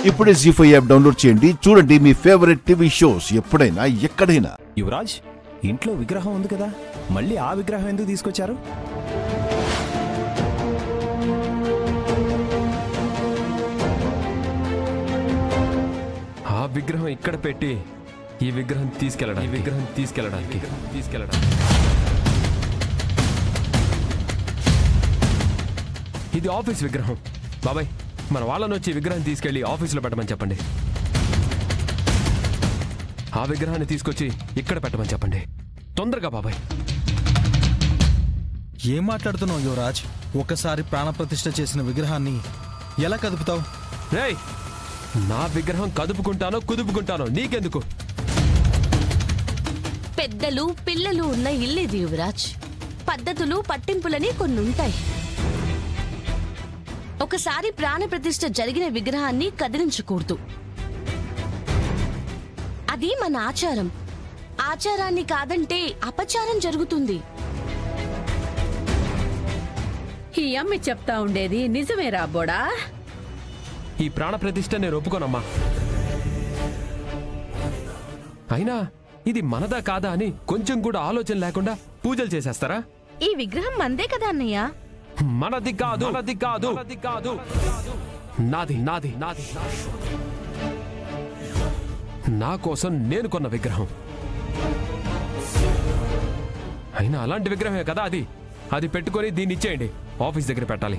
ఇప్పుడే G five app download చేయండి చూడండి మీ ఫేవరెట్ టీవీ షోస్ ఎప్పుడైనా ఎక్కడైనా యువరాజ్ ఇంట్లో విగ్రహం ఉంది కదా మళ్ళీ ఆ విగ్రహం ఎందుకు తీసుకొచ్చారు ఆ విగ్రహం ఇక్కడ పెట్టి ఈ విగ్రహం తీసుకెళ్ళడానికి ఈ విగ్రహం తీసుకెళ్ళడానికి తీసుకెళ్ళడానికి ఇది ఆఫీస్ విగ్రహం బాబాయ్ మన వాళ్ళని వచ్చి ఈ విగ్రహం తీసుకెళ్ళి ఆఫీసులో పెట్టమని చెప్పండి ఆ విగ్రహాన్ని తీసుకొచ్చి ఇక్కడ పెట్టమని చెప్పండి తొందరగా బాబాయ్ ఏం మాట్లాడుతున్నావు యువరాజ్ ఒకసారి ప్రాణప్రతిష్ఠ చేసిన విగ్రహాన్ని ఎలా కదుపుతావు రేయ్ నా విగ్రహం కదుపుకుంటానో కుదుపుకుంటానో నీకెందుకు పెద్దలు పిల్లలు ఉన్న ఇల్లేది యువరాజ్ పద్ధతులు పట్టింపులని కొన్ని ఉంటాయి ఒకసారి ప్రాణప్రతిష్ఠ జరిగిన విగ్రహాన్ని కదిలించకూడదు అది మన ఆచారం ఆచారాన్ని కాదంటే అపచారం జరుగుతుంది ఈ అమ్మి చెప్తా ఉండేది నిజమే రాబోడా ఈ ప్రాణ ప్రతిష్ఠ నేను ఒప్పుకోనమ్మా అయినా ఇది మనదా కాదా అని కొంచెం కూడా ఆలోచన లేకుండా పూజలు చేసేస్తారా ఈ విగ్రహం మందే కదా అన్నయ్య మనది కాదు మనది కాదు మనది కాదు నాది నాది నాది నా కోసం నేను కొన్న విగ్రహం అయినా అలాంటి విగ్రహమే కదా అది అది పెట్టుకొని దీన్ని ఇచ్చేయండి ఆఫీస్ దగ్గర పెట్టాలి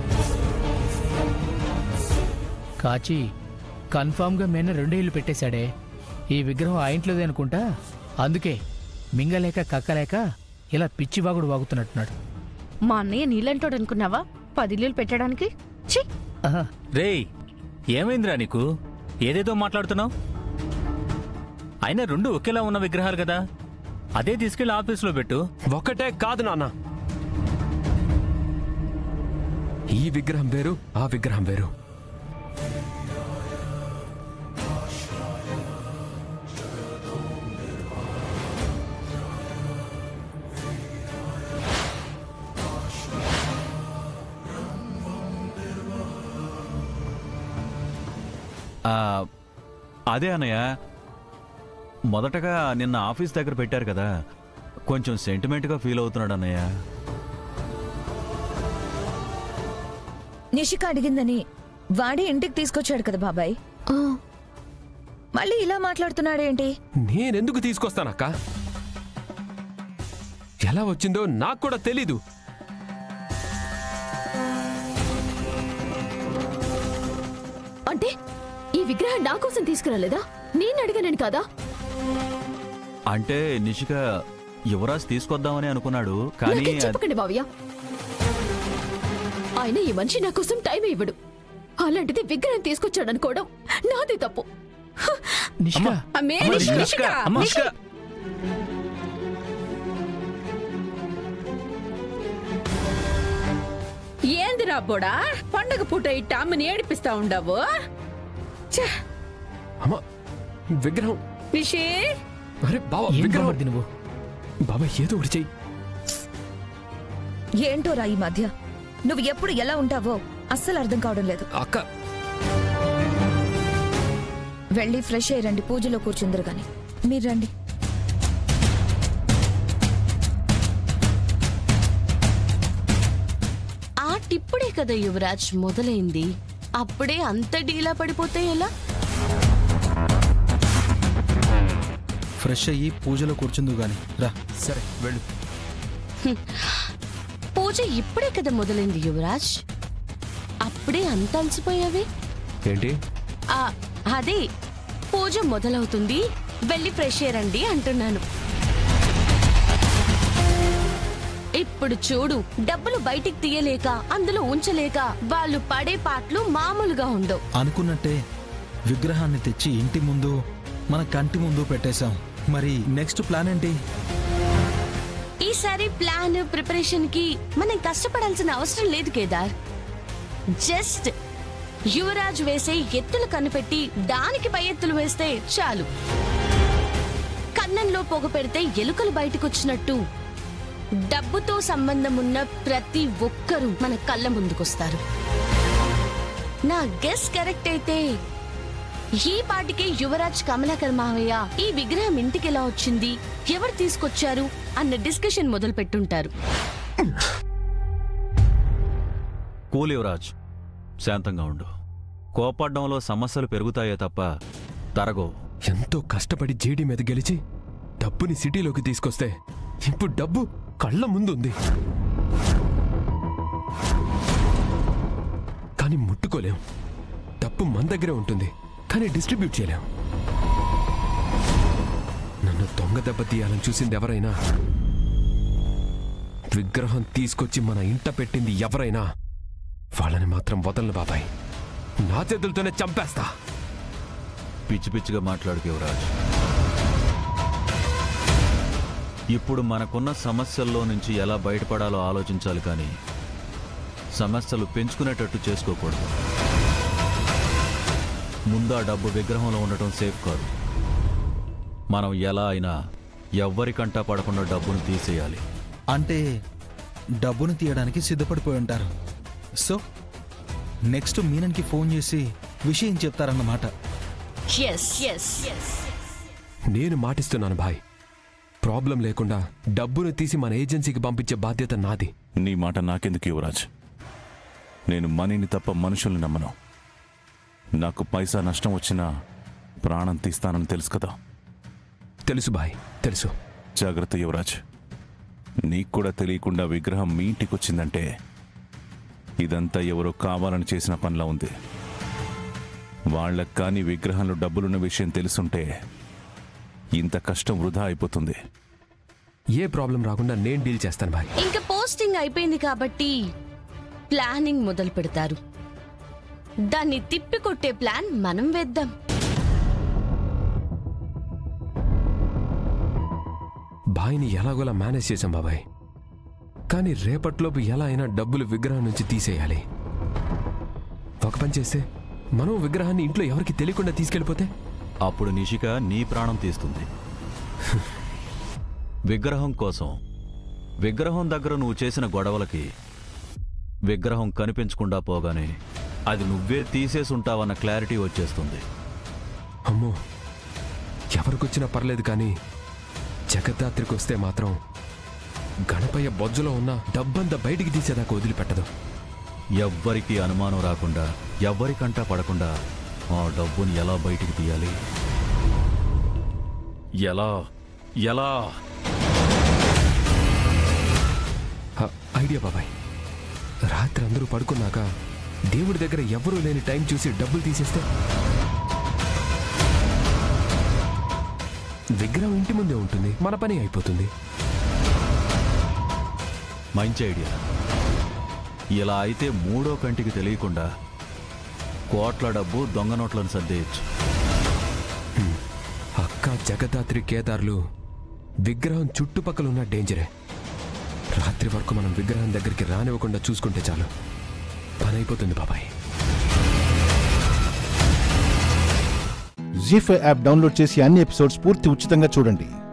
కాచి కన్ఫామ్గా మేన రెండు ఇల్లు పెట్టేశాడే ఈ విగ్రహం ఆ ఇంట్లోదే అనుకుంటా అందుకే మింగలేక కక్కలేక ఇలా పిచ్చివాగుడు వాగుతున్నట్టున్నాడు మా అన్నయ్య నీళ్ళంటోడు అనుకున్నావా పదిలీలు పెట్టడానికి ఛీ ఆహా, రేయ్ ఏమైందిరా నీకు ఏదేదో మాట్లాడుతున్నావు అయినా రెండు ఒకేలా ఉన్న విగ్రహాలు కదా అదే తీసుకెళ్లి ఆఫీసులో పెట్టు ఒకటే కాదు నాన్న ఈ విగ్రహం వేరు ఆ విగ్రహం వేరు ఆ, అదే అన్నయ్య మొదటగా నిన్న ఆఫీస్ దగ్గర పెట్టారు కదా కొంచెం సెంటిమెంట్గా ఫీల్ అవుతున్నాడు అన్నయ్య నిషిక అడిగిందని వాడే ఇంటికి తీసుకొచ్చాడు కదా బాబాయ్ మళ్ళీ ఇలా మాట్లాడుతున్నాడేంటి నేనెందుకు తీసుకొస్తానక్క ఎలా వచ్చిందో నాకు కూడా తెలీదు అంటే ఈ విగ్రహం నా కోసం తీసుకురాలేదా నేను అడిగానని కాదా అంటే నిషిక యువరాజ్ తీసుకొద్దామని అనుకున్నాడు కానీ నాకేం అది- చెప్పకండి బావయ్య ఆయన ఈ మనిషి నా కోసం టైం ఇవ్వడు అలాంటిది విగ్రహం తీసుకొచ్చాడు అనుకోవడం నాదే తప్పు నిష్క అమ్మే అమ్మ, నిషిక, నిషిక, అమ్మ, నిషిక. ఏంది రాబోడా పండగ పూట ఇట్ట అమ్మని ఏడిపిస్తా ఉండవు ఛ, అమ్మా విగ్రహం నిషి అరే బాబా ఏం విగ్రహం బామర్ది నువ్వు బాబా ఏదో ఒకటి చెయ్యి ఏంటోరా ఈ మధ్య నువ్వు ఎప్పుడు ఎలా ఉంటావో అస్సలు అర్థం కావడం లేదు అక్క వెళ్ళి ఫ్రెష్ అయ్యి రండి పూజలో కూర్చుందరు గాని మీరు రండి ఆ టిప్పుడే కదా యువరాజ్ మొదలైంది అప్పుడే అంత డీలా పడిపోతే ఎలా ఫ్రెష్ అయ్యి పూజలో కూర్చుందు గాని రా సరే వెళ్ళు పూజ ఇప్పుడే కదా మొదలైంది యువరాజ్ అప్పుడే అంత అలసిపోయావే ఏంటి ఆ, అదే పూజ మొదలవుతుంది వెళ్ళి ఫ్రెష్ అయ్యారండి అంటున్నాను ఇప్పుడు చూడు డబ్బులు బయటికి తీయలేక అందులో ఉంచలేక వాళ్ళు పడే పాటలు మామూలుగా ఉండవు అనుకున్నట్టే విగ్రహాన్ని తెచ్చి ఇంటి ముందు మన కంటి ముందు పెట్టేశాం మరి నెక్స్ట్ ప్లాన్ ఏంటి ఈసారి ప్లాన్ ప్రిపరేషన్ కి మనం కష్టపడాల్సిన అవసరం లేదు కేదార్ జస్ట్ యువరాజ్ వేసే ఎత్తులు కనిపెట్టి దానికి పై ఎత్తులు వేస్తే చాలు కన్నంలో పొగ పెడితే ఎలుకలు బయటకొచ్చినట్టు డబ్బుతో సంబంధం ఉన్న ప్రతి ఒక్కరూ మన కళ్ళ ముందుకొస్తారు నా గెస్ కరెక్ట్ అయితే ఈ పాటికే యువరాజ్ కమలాకర్ మావయ్య ఈ విగ్రహం ఇంటికి ఎలా వచ్చింది ఎవరు తీసుకొచ్చారు అన్న డిస్కషన్ మొదలు పెట్టుంటారు కూల్ యువరాజ్ శాంతంగా ఉండు కోపడ్డంలో సమస్యలు పెరుగుతాయే తప్ప తరగో ఎంతో కష్టపడి జేడీ మీద గెలిచి డబ్బుని సిటీలోకి తీసుకొస్తే ఇప్పుడు డబ్బు కళ్ళ ముందు ఉంది కానీ ముట్టుకోలేం డబ్బు మన దగ్గరే ఉంటుంది కానీ డిస్ట్రిబ్యూట్ చేయలేం నన్ను దొంగ దెబ్బ తీయాలని చూసింది ఎవరైనా విగ్రహం తీసుకొచ్చి మన ఇంట పెట్టింది ఎవరైనా వాళ్ళని మాత్రం వదలను బాబాయ్ నా చేతులతోనే చంపేస్తా పిచ్చి పిచ్చిగా మాట్లాడుకు యువరాజ్ ఇప్పుడు మనకున్న సమస్యల్లో నుంచి ఎలా బయటపడాలో ఆలోచించాలి కానీ సమస్యలు పెంచుకునేటట్టు చేసుకోకూడదు ముందా డబ్బు విగ్రహంలో ఉండటం సేఫ్ కాదు మనం ఎలా అయినా ఎవ్వరికంటా పడకుండా డబ్బును తీసేయాలి అంటే డబ్బును తీయడానికి సిద్ధపడిపోయి ఉంటారు సో నెక్స్ట్ మీనన్కి ఫోన్ చేసి విషయం చెప్తారన్నమాట ఎస్ ఎస్ ఎస్ నేను మాటిస్తున్నాను భాయ్ ప్రాబ్లం లేకుండా డబ్బును తీసి మన ఏజెన్సీకి పంపించే బాధ్యత నాది నీ మాట నాకెందుకు యువరాజ్ నేను మనీని తప్ప మనుషుల్ని నమ్మను నాకు పైసా నష్టం వచ్చినా ప్రాణం తీస్తానని తెలుసు కదా తెలుసు భాయ్ తెలుసు జాగ్రత్త యువరాజ్ నీకు కూడా తెలియకుండా విగ్రహం మీ ఇంటికి వచ్చిందంటే ఇదంతా ఎవరో కావాలని చేసిన పనిలా ఉంది వాళ్ళకి కానీ విగ్రహంలో డబ్బులున్న విషయం తెలుసుంటే ఇంత కష్టం వృధా అయిపోతుంది ఏ ప్రాబ్లం రాకుండా నేను డీల్ చేస్తాను భాయ్ ఇంకా పోస్టింగ్ అయిపోయింది కాబట్టి ప్లానింగ్ మొదలు పెడతారు దాన్ని తిప్పికొట్టే ప్లాన్ మనం వేద్దాం భాయ్ని ఎలాగోలా మేనేజ్ చేశాం బాబాయ్ కానీ రేపట్లోపు ఎలా అయినా డబ్బులు విగ్రహం నుంచి తీసేయాలి ఒక పని చేస్తే మనం విగ్రహాన్ని ఇంట్లో ఎవరికి తెలియకుండా తీసుకెళ్ళిపోతే అప్పుడు నిషిక నీ ప్రాణం తీస్తుంది విగ్రహం కోసం విగ్రహం దగ్గర నువ్వు చేసిన గొడవలకి విగ్రహం కనిపించకుండా పోగానే అది నువ్వే తీసేసుంటావన్న క్లారిటీ వచ్చేస్తుంది అమ్మో ఎవరికొచ్చినా పర్లేదు కానీ జగద్ధాత్రికి వస్తే మాత్రం గణపయ్య బొజ్జులో ఉన్న డబ్బంతా బయటికి తీసేదాకా వదిలిపెట్టదు ఎవ్వరికీ అనుమానం రాకుండా ఎవ్వరికంటా పడకుండా ఆ డబ్బుని ఎలా బయటికి తీయాలి ఎలా ఎలా హ, ఐడియా బాబాయ్ రాత్రి అందరూ పడుకున్నాక దేవుడి దగ్గర ఎవరూ లేని టైం చూసి డబ్బులు తీసేస్తే విగ్రహం ఇంటి ముందే ఉంటుంది మన పని అయిపోతుంది మంచి ఐడియా ఇలా అయితే మూడో కంటికి తెలియకుండా కోట్ల డబ్బు దొంగ నోట్లను సర్దేయచ్చు అక్క జగదాత్రి కేదార్లు విగ్రహం చుట్టుపక్కల ఉన్న డేంజరే రాత్రి వరకు మనం విగ్రహం దగ్గరికి రానివ్వకుండా చూసుకుంటే చాలు పని అయిపోతుంది బాబాయ్ జీ ఫైవ్ యాప్ డౌన్లోడ్ చేసి అన్ని ఎపిసోడ్స్ పూర్తి ఉచితంగా చూడండి